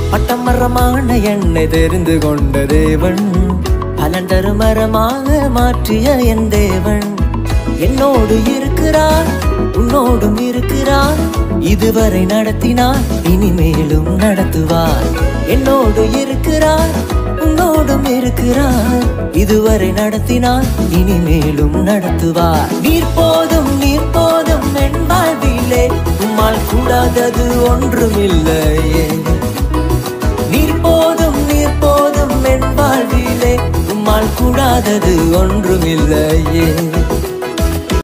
பட்டமரமான என்னை தெரிந்து கொண்ட தேவன் பலண்டரு மரமாக மாற்றிய என் தேவன் என்னோடு இருக்கிறார் உன்னோடும் இருக்கிறார் இதுவரை நடத்தினார் இனிமேலும் நடத்துவார் என்னோடு இருக்கிறார் உன்னோடும் இருக்கிறார் இதுவரை நடத்தினார் இனிமேலும் நடத்துவார் நீர் போதும் நீர் போதும் என் வாழ்விலே உம்மால் கூடாதது ஒன்றுமில்லையே நீர் போதும் நீர் போதும் என் வாழ்விலே உம்மால் கூடாதது ஒன்றுமில்லையே